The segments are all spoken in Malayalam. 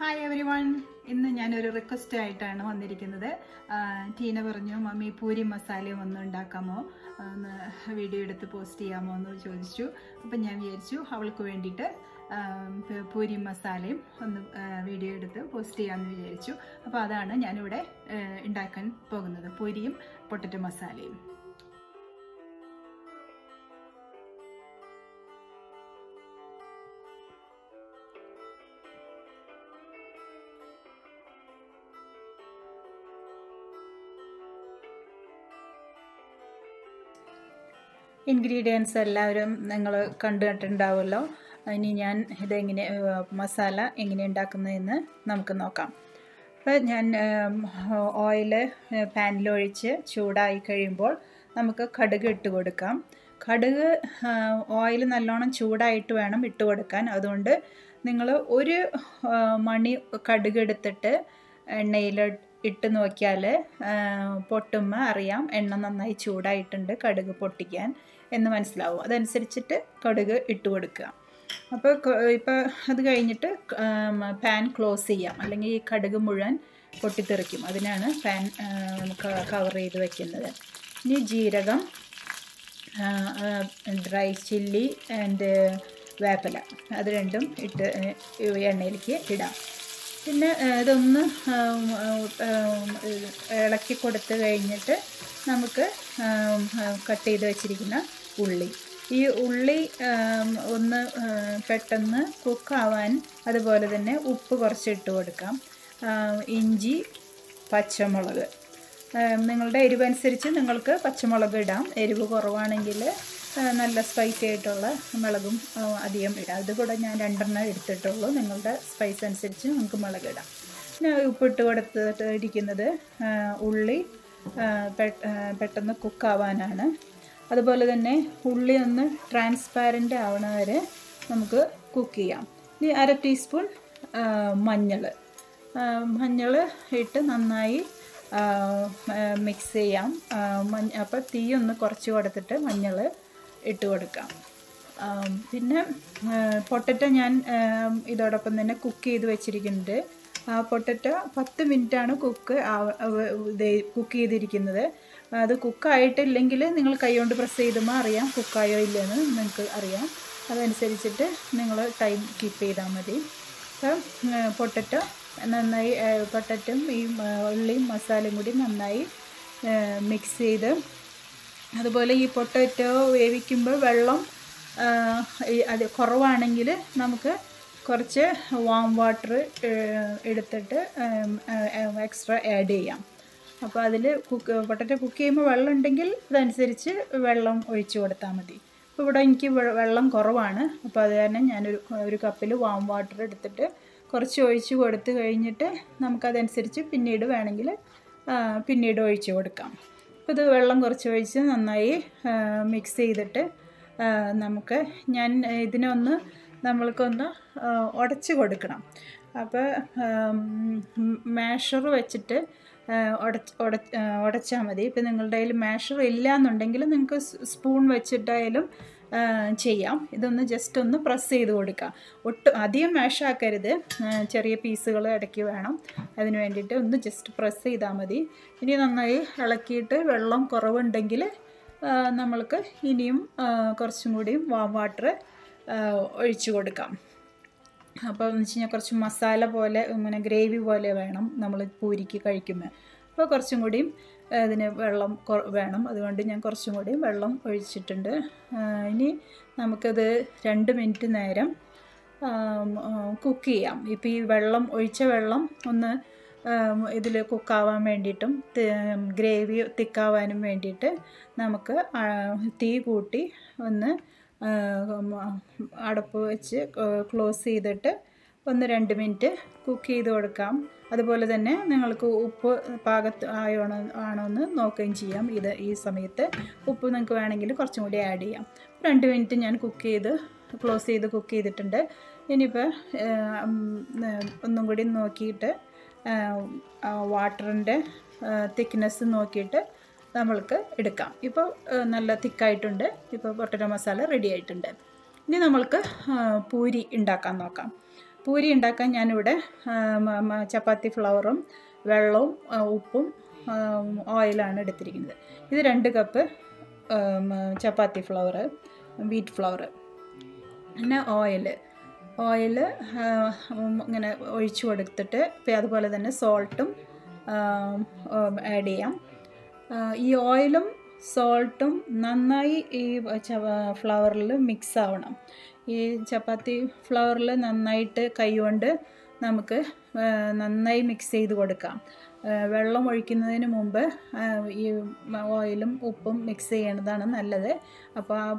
ഹായ് എവരി വൺ ഇന്ന് ഞാനൊരു റിക്വസ്റ്റ് ആയിട്ടാണ് വന്നിരിക്കുന്നത് ആ, ടീന പറഞ്ഞു മമ്മി പൂരി മസാലയും ഒന്ന് ഉണ്ടാക്കാമോ ഒന്ന് വീഡിയോ എടുത്ത് പോസ്റ്റ് ചെയ്യാമോ എന്ന് ചോദിച്ചു അപ്പം ഞാൻ വിചാരിച്ചു അവൾക്ക് വേണ്ടിയിട്ട് ആ, പ- പൂരി മസാലയും ഒന്ന് ആ, വീഡിയോ എടുത്ത് പോസ്റ്റ് ചെയ്യാമെന്ന് വിചാരിച്ചു അപ്പോൾ അതാണ് ഞാനിവിടെ ആ, ഉണ്ടാക്കാൻ പോകുന്നത് പൂരിയും പൊട്ടറ്റോ മസാലയും ഇൻഗ്രീഡിയൻസ് എല്ലാവരും നിങ്ങൾ കണ്ടിട്ടുണ്ടാവുമല്ലോ ഇനി ഞാൻ ഇതെങ്ങനെ മസാല എങ്ങനെ ഉണ്ടാക്കുന്നതെന്ന് നമുക്ക് നോക്കാം അപ്പോൾ ഞാൻ ഓയിൽ പാനിലൊഴിച്ച് ചൂടായി കഴിയുമ്പോൾ നമുക്ക് കടുക് ഇട്ട് കൊടുക്കാം കടുക് ഓയിൽ നല്ലോണം ചൂടായിട്ട് വേണം ഇട്ട് കൊടുക്കാൻ അതുകൊണ്ട് നിങ്ങൾ ഒരു ആ, മണി കടുക് എടുത്തിട്ട് എണ്ണയിൽ ഇട്ട് നോക്കിയാൽ പൊട്ടുമ്പോൾ അറിയാം എണ്ണ നന്നായി ചൂടായിട്ടുണ്ട് കടുക് പൊട്ടിക്കാൻ എന്ന് മനസ്സിലാവും അതനുസരിച്ചിട്ട് കടുക് ഇട്ട് കൊടുക്കുക അപ്പോൾ ഇപ്പോൾ അത് കഴിഞ്ഞിട്ട് പാൻ ക്ലോസ് ചെയ്യാം അല്ലെങ്കിൽ ഈ കടുക് മുഴുവൻ പൊട്ടിത്തെറിക്കും അതിനാണ് പാൻ കവർ ചെയ്ത് വെക്കുന്നത് ഇനി ജീരകം ഡ്രൈ ചില്ലി ആൻഡ് വേപ്പില അത് രണ്ടും ഇട്ട് ഏഹ്, എണ്ണയിലേക്ക് ഇടാം പിന്നെ ഏഹ്, ഇതൊന്ന് ആം, ആം, ഇളക്കി കൊടുത്ത് കഴിഞ്ഞിട്ട് നമുക്ക് ആം, ആ, കട്ട് ചെയ്ത് വെച്ചിരിക്കുന്ന ഉള്ളി ഈ ഉള്ളി ആം, ഒന്ന് ആ, പെട്ടെന്ന് കുക്കാവാൻ അതുപോലെ തന്നെ ഉപ്പ് കുറച്ച് ഇട്ട് കൊടുക്കാം ആ, ഇഞ്ചി പച്ചമുളക് ആം, നിങ്ങളുടെ എരിവ് അനുസരിച്ച് നിങ്ങൾക്ക് പച്ചമുളക് ഇടാം എരിവ് കുറവാണെങ്കിൽ ആ, നല്ല സ്പൈസി ആയിട്ടുള്ള മുളകും ആ, അധികം ഇടാം ഇത് കൂടെ ഞാൻ രണ്ടെണ്ണം എടുത്തിട്ടുള്ളൂ നിങ്ങളുടെ സ്പൈസ് അനുസരിച്ച് നിങ്ങൾക്ക് മുളക് ഇടാം പിന്നെ ഉപ്പിട്ട് കൊടുത്തിട്ട് ഇരിക്കുന്നത് ആ, ഉള്ളി ആ, പെ- ആ, പെട്ടെന്ന് കുക്കാവാനാണ് അതുപോലെ തന്നെ ഉള്ളി ഒന്ന് ട്രാൻസ്പാരൻ്റ് ആവണ വരെ നമുക്ക് കുക്ക് ചെയ്യാം ഇനി അര ടീസ്പൂൺ മഞ്ഞൾ മഞ്ഞൾ ഇട്ട് നന്നായി മിക്സ് ചെയ്യാം ആ, മഞ്ഞ അപ്പോൾ തീ ഒന്ന് കുറച്ച് കൊടുത്തിട്ട് മഞ്ഞൾ ഇട്ട് കൊടുക്കാം ആ, പിന്നെ പൊട്ടറ്റോ ഞാൻ ആ, ഇതോടൊപ്പം തന്നെ കുക്ക് ചെയ്ത് വെച്ചിരിക്കുന്നുണ്ട് ആ പൊട്ടറ്റോ പത്ത് മിനിറ്റാണ് കുക്ക് കുക്ക് ചെയ്തിരിക്കുന്നത് അത് കുക്കായിട്ടില്ലെങ്കിൽ നിങ്ങൾ കൈകൊണ്ട് പ്രസ് ചെയ്യുമ്പോൾ അറിയാം കുക്കായോ ഇല്ലെന്ന് നിങ്ങൾക്ക് അറിയാം അതനുസരിച്ചിട്ട് നിങ്ങൾ ടൈം കീപ്പ് ചെയ്താൽ മതി അപ്പം പൊട്ടറ്റോ നന്നായി പൊട്ടറ്റും ഈ ആ, ഉള്ളിയും മസാലയും കൂടി നന്നായി മിക്സ് ചെയ്ത് അതുപോലെ ഈ പൊട്ടറ്റോ വേവിക്കുമ്പോൾ വെള്ളം ആ, ഈ- അത് കുറവാണെങ്കിൽ നമുക്ക് കുറച്ച് വാം വാട്ടർ എടുത്തിട്ട് എക്സ്ട്രാ ആഡ് ചെയ്യാം അപ്പോൾ അതിൽ കുക്ക് പൊട്ടറ്റോ കുക്ക് ചെയ്യുമ്പോൾ വെള്ളം ഉണ്ടെങ്കിൽ അതനുസരിച്ച് വെള്ളം ഒഴിച്ചു കൊടുത്താൽ മതി അപ്പോൾ ഇവിടെ എനിക്ക് വെ- വെള്ളം കുറവാണ് അപ്പോൾ അത് കാരണം ഞാനൊരു ഒരു കപ്പിൽ വാം വാട്ടർ എടുത്തിട്ട് കുറച്ച് ഒഴിച്ച് കൊടുത്ത് കഴിഞ്ഞിട്ട് നമുക്കതനുസരിച്ച് പിന്നീട് വേണമെങ്കിൽ ആ, പിന്നീട് ഒഴിച്ച് കൊടുക്കാം അപ്പോൾ ഇത് വെള്ളം കുറച്ച് ഒഴിച്ച് നന്നായി മിക്സ് ചെയ്തിട്ട് ആ, നമുക്ക് ഞാൻ ഇതിനൊന്ന് നമ്മൾക്കൊന്ന് ഉടച്ച് കൊടുക്കണം അപ്പോൾ മാഷർ വെച്ചിട്ട് ഉടച്ച് ഉടച്ച് ഉടച്ചാൽ മതി ഇപ്പം നിങ്ങളുടെ കയ്യിൽ മാഷർ ഇല്ല എന്നുണ്ടെങ്കിൽ നിങ്ങൾക്ക് സ്പൂൺ വെച്ചിട്ടായാലും ആ, ചെയ്യാം ഇതൊന്ന് ജസ്റ്റ് ഒന്ന് പ്രസ് ചെയ്ത് കൊടുക്കുക ഒട്ടും അധികം മാഷാക്കരുത് ചെറിയ പീസുകൾ ഇടയ്ക്ക് വേണം അതിന് വേണ്ടിയിട്ട് ഒന്ന് ജസ്റ്റ് പ്രസ് ചെയ്താൽ മതി ഇനി നന്നായി ഇളക്കിയിട്ട് വെള്ളം കുറവുണ്ടെങ്കിൽ ആ, നമ്മൾക്ക് ഇനിയും ആ, കുറച്ചും കൂടിയും വാം വാട്ടർ ഒഴിച്ചു കൊടുക്കാം അപ്പോൾ എന്ന് വെച്ച് കഴിഞ്ഞാൽ കുറച്ച് മസാല പോലെ ഇങ്ങനെ ഗ്രേവി പോലെ വേണം നമ്മൾ പൂരിക്ക് കഴിക്കുമ്പോൾ അപ്പോൾ കുറച്ചും കൂടിയും അതിന് വെള്ളം കൊ- വേണം അതുകൊണ്ട് ഞാൻ കുറച്ചും കൂടി വെള്ളം ഒഴിച്ചിട്ടുണ്ട് ആ, ഇനി നമുക്കത് രണ്ട് മിനിറ്റ് നേരം കുക്ക് ചെയ്യാം ഇപ്പോൾ ഈ വെള്ളം ഒഴിച്ച വെള്ളം ഒന്ന് ഇതിൽ കുക്കാവാൻ വേണ്ടിയിട്ടും ഗ്രേവി തിക്കാവാനും വേണ്ടിയിട്ട് നമുക്ക് ആ, തീ കൂട്ടി ഒന്ന് ആ, അടപ്പ് വെച്ച് ക്ലോസ് ചെയ്തിട്ട് ഒന്ന് രണ്ട് മിനിറ്റ് കുക്ക് ചെയ്ത് കൊടുക്കാം അതുപോലെ തന്നെ നിങ്ങൾക്ക് ഉപ്പ് പാകത്ത് ആയോണോ ആണോ എന്ന് നോക്കുകയും ചെയ്യാം ഇത് ഈ സമയത്ത് ഉപ്പ് നിങ്ങൾക്ക് വേണമെങ്കിൽ കുറച്ചും കൂടി ആഡ് ചെയ്യാം രണ്ട് മിനിറ്റ് ഞാൻ കുക്ക് ചെയ്ത് ക്ലോസ് ചെയ്ത് കുക്ക് ചെയ്തിട്ടുണ്ട് ഇനിയിപ്പോൾ ഒന്നും കൂടി നോക്കിയിട്ട് വാട്ടറിൻ്റെ തിക്നെസ് നോക്കിയിട്ട് നമ്മൾക്ക് എടുക്കാം ഇപ്പോൾ നല്ല തിക്കായിട്ടുണ്ട് ഇപ്പോൾ പൊട്ടറ്റോ മസാല റെഡി ആയിട്ടുണ്ട് ഇനി നമ്മൾക്ക് ആ, പൂരി ഉണ്ടാക്കാൻ നോക്കാം പൂരി ഉണ്ടാക്കാൻ ഞാനിവിടെ ആ, മ- മ- ചപ്പാത്തി ഫ്ലവറും വെള്ളവും ആ, ഉപ്പും ആ, ഓയിലാണ് എടുത്തിരിക്കുന്നത് ഇത് രണ്ട് കപ്പ് ആ, മ- ചപ്പാത്തി ഫ്ലവർ വീറ്റ് ഫ്ലവർ പിന്നെ ഓയിൽ ഓയിൽ ഇങ്ങനെ ഒഴിച്ചു കൊടുത്തിട്ട് ഇപ്പം അതുപോലെ തന്നെ സോൾട്ടും ആഡ് ചെയ്യാം ആ, ഈ ഓയിലും സോൾട്ടും നന്നായി ഈ ഫ്ലവറിൽ മിക്സ് ആവണം ഈ ചപ്പാത്തി ഫ്ലവറിൽ നന്നായിട്ട് കൈകൊണ്ട് നമുക്ക് ആ, നന്നായി മിക്സ് ചെയ്ത് കൊടുക്കാം ആ, വെള്ളം ഒഴിക്കുന്നതിന് മുമ്പ് ആ, ഈ ഓയിലും ഉപ്പും മിക്സ് ചെയ്യണതാണ് നല്ലത് അപ്പോൾ ആ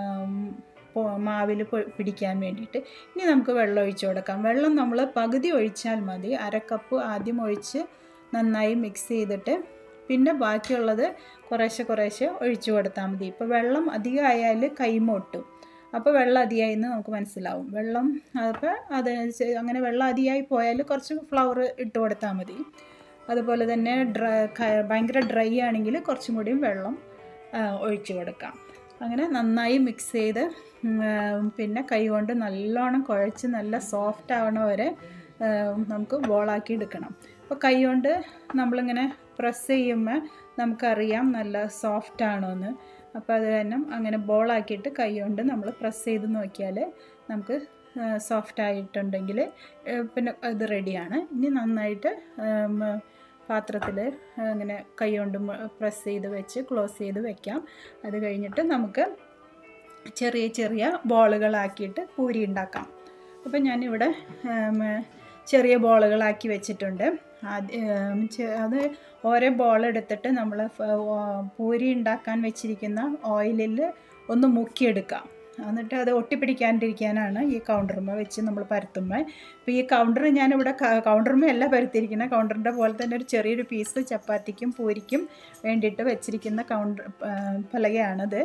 മാവിൽ പിടിക്കാൻ വേണ്ടിയിട്ട് ഇനി നമുക്ക് വെള്ളം ഒഴിച്ചു കൊടുക്കാം വെള്ളം നമ്മൾ പകുതി ഒഴിച്ചാൽ മതി അര കപ്പ് ആദ്യം ഒഴിച്ച് നന്നായി മിക്സ് ചെയ്തിട്ട് പിന്നെ ബാക്കിയുള്ളത് കുറേശ്ശെ കുറേശ്ശെ ഒഴിച്ചു കൊടുത്താൽ മതി ഇപ്പോൾ വെള്ളം അധികമായാൽ കൈമൊട്ടും അപ്പോൾ വെള്ളം അധികമായി എന്ന് നമുക്ക് മനസ്സിലാവും വെള്ളം അപ്പോൾ അത് അങ്ങനെ വെള്ളം അധികമായി പോയാൽ കുറച്ച് ഫ്ലവർ ഇട്ട് കൊടുത്താൽ മതി അതുപോലെ തന്നെ ഡ്രൈ ഭയങ്കര ഡ്രൈ ആണെങ്കിൽ കുറച്ചും കൂടിയും വെള്ളം ആ, ഒഴിച്ചു കൊടുക്കാം അങ്ങനെ നന്നായി മിക്സ് ചെയ്ത് ഉം, ആ, പിന്നെ കൈ കൊണ്ട് നല്ലോണം കുഴച്ച് നല്ല സോഫ്റ്റ് ആവണ വരെ ആ, നമുക്ക് ബോളാക്കി എടുക്കണം അപ്പോൾ കൈ കൊണ്ട് നമ്മളിങ്ങനെ പ്രസ് ചെയ്യുമ്പോൾ നമുക്കറിയാം നല്ല സോഫ്റ്റ് ആണോ എന്ന് അപ്പോൾ അത് കാരണം അങ്ങനെ ബോളാക്കിയിട്ട് കൈ കൊണ്ട് നമ്മൾ പ്രസ് ചെയ്ത് നോക്കിയാൽ നമുക്ക് സോഫ്റ്റ് ആയിട്ടുണ്ടെങ്കിൽ പിന്നെ ഇത് റെഡിയാണ് ഇനി നന്നായിട്ട് പാത്രത്തിൽ അങ്ങനെ കൈ കൊണ്ട് പ്രസ് ചെയ്ത് വെച്ച് ക്ലോസ് ചെയ്ത് വെക്കാം അത് കഴിഞ്ഞിട്ട് നമുക്ക് ചെറിയ ചെറിയ ബോളുകളാക്കിയിട്ട് പൂരി ഉണ്ടാക്കാം അപ്പം ഞാനിവിടെ ഉം, ചെറിയ ബോളുകളാക്കി വെച്ചിട്ടുണ്ട് ആദ്യ- ഉം, ചെ- അത് ഓരോ ബോൾ എടുത്തിട്ട് നമ്മൾ പൂരി ഉണ്ടാക്കാൻ വെച്ചിരിക്കുന്ന ഓയിലിൽ ഒന്ന് മുക്കിയെടുക്കാം എന്നിട്ട് അത് ഒട്ടിപ്പിടിക്കാണ്ടിരിക്കാനാണ് ഈ കൗണ്ടറുമ്മ വെച്ച് നമ്മൾ പരത്തുമ്പോൾ ഇപ്പോൾ ഈ കൗണ്ടർ ഞാനിവിടെ കൗണ്ടറുമ്മ അല്ല പരത്തിയിരിക്കുന്നത് കൗണ്ടറിൻ്റെ പോലെ തന്നെ ഒരു ചെറിയൊരു പീസ് ചപ്പാത്തിക്കും പൂരിക്കും വേണ്ടിയിട്ട് വെച്ചിരിക്കുന്ന കൗണ്ടർ പലകയാണത്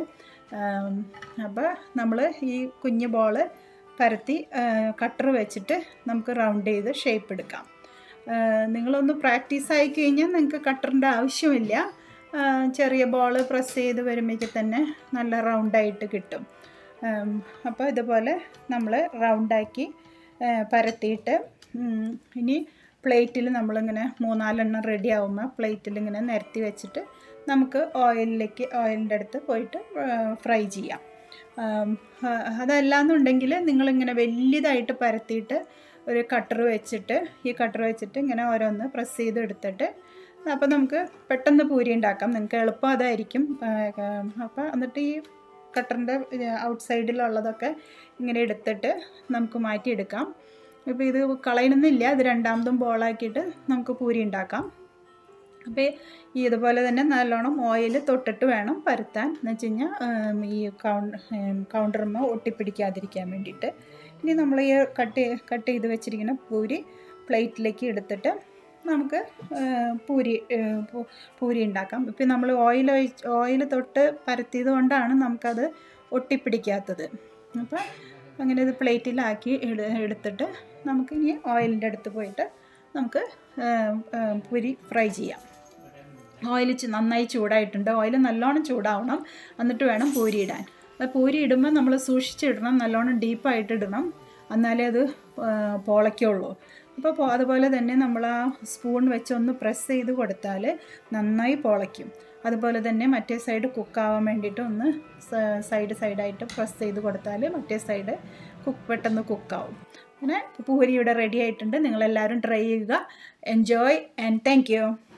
അപ്പോൾ നമ്മൾ ഈ കുഞ്ഞു ബോള് പരത്തി കട്ടർ വെച്ചിട്ട് നമുക്ക് റൗണ്ട് ചെയ്ത് ഷേപ്പ് എടുക്കാം ആ, നിങ്ങളൊന്ന് പ്രാക്ടീസ് ആയി കഴിഞ്ഞാൽ നിങ്ങൾക്ക് കട്ടറിൻ്റെ ആവശ്യമില്ല ആ, ചെറിയ ബോൾ പ്രസ് ചെയ്ത് വരുമ്പോഴേക്ക് തന്നെ നല്ല റൗണ്ടായിട്ട് കിട്ടും അപ്പോൾ ഇതുപോലെ നമ്മൾ റൗണ്ടാക്കി പരത്തിയിട്ട് ഉം, ഇനി പ്ലേറ്റിൽ നമ്മളിങ്ങനെ മൂന്നാലെണ്ണം റെഡി ആകുമ്പോൾ പ്ലേറ്റിൽ ഇങ്ങനെ നിരത്തി വെച്ചിട്ട് നമുക്ക് ഓയിലിലേക്ക് ഓയിലിൻ്റെ അടുത്ത് പോയിട്ട് ഫ്രൈ ചെയ്യാം ആം, ആ- അതല്ലാന്നുണ്ടെങ്കിൽ നിങ്ങളിങ്ങനെ വലിയതായിട്ട് പരത്തിയിട്ട് ഒരു കട്ടർ വെച്ചിട്ട് ഈ കട്ടർ വെച്ചിട്ട് ഇങ്ങനെ ഓരോന്ന് പ്രസ് ചെയ്ത് എടുത്തിട്ട് അപ്പോൾ നമുക്ക് പെട്ടെന്ന് പൂരി ഉണ്ടാക്കാം നിങ്ങൾക്ക് എളുപ്പം അതായിരിക്കും അപ്പോൾ എന്നിട്ട് ഈ കട്ടറിൻ്റെ ഔട്ട് സൈഡിലുള്ളതൊക്കെ ഇങ്ങനെ എടുത്തിട്ട് നമുക്ക് മാറ്റിയെടുക്കാം ഇപ്പോൾ ഇത് കളയണമെന്നില്ല ഇത് രണ്ടാമതും ബോളാക്കിയിട്ട് നമുക്ക് പൂരി ഉണ്ടാക്കാം അപ്പോൾ ഈ ഇതുപോലെ തന്നെ നല്ലോണം ഓയിൽ തൊട്ടിട്ട് വേണം പരത്താൻ എന്ന് വെച്ച് കഴിഞ്ഞാൽ ഈ കൗണ്ട് കൗണ്ടറുമ്മ ഒട്ടിപ്പിടിക്കാതിരിക്കാൻ വേണ്ടിയിട്ട് ഇനി നമ്മൾ ഈ കട്ട് കട്ട് ചെയ്ത് വെച്ചിരിക്കുന്ന പൂരി പ്ലേറ്റിലേക്ക് എടുത്തിട്ട് നമുക്ക് ആ, പൂരി ആ, പൂ- പൂരി ഉണ്ടാക്കാം ഇപ്പം നമ്മൾ ഓയിൽ ഒഴിച്ച് ഓയിൽ തൊട്ട് പരത്തിയത് കൊണ്ടാണ് നമുക്കത് ഒട്ടിപ്പിടിക്കാത്തത് അപ്പോൾ അങ്ങനെ ഇത് പ്ലേറ്റിലാക്കി എടു എടുത്തിട്ട് നമുക്ക് ഇനി ഓയിലിൻ്റെ അടുത്ത് പോയിട്ട് നമുക്ക് ആ, ആ, പൂരി ഫ്രൈ ചെയ്യാം ഓയിൽ നന്നായി ചൂടായിട്ടുണ്ട് ഓയിൽ നല്ലോണം ചൂടാവണം എന്നിട്ട് വേണം പൂരി ഇടാൻ അത് പൂരി ഇടുമ്പോൾ നമ്മൾ സൂക്ഷിച്ചിടണം നല്ലോണം ഡീപ്പായിട്ട് ഇടണം എന്നാലേ അത് ആ, പൊളയ്ക്കുള്ളൂ അപ്പോൾ പോ- അതുപോലെ തന്നെ നമ്മൾ ആ സ്പൂൺ വെച്ച് ഒന്ന് പ്രസ് ചെയ്ത് കൊടുത്താൽ നന്നായി പൊളയ്ക്കും അതുപോലെ തന്നെ മറ്റേ സൈഡ് കുക്കാവാൻ വേണ്ടിയിട്ട് ഒന്ന് സ- സൈഡ് സൈഡായിട്ട് പ്രസ് ചെയ്ത് കൊടുത്താൽ മറ്റേ സൈഡ് കുക്ക് പെട്ടെന്ന് കുക്കാവും അങ്ങനെ പൂരി ഇവിടെ റെഡി ആയിട്ടുണ്ട് നിങ്ങളെല്ലാവരും ട്രൈ ചെയ്യുക എൻജോയ് ആൻഡ് താങ്ക് യു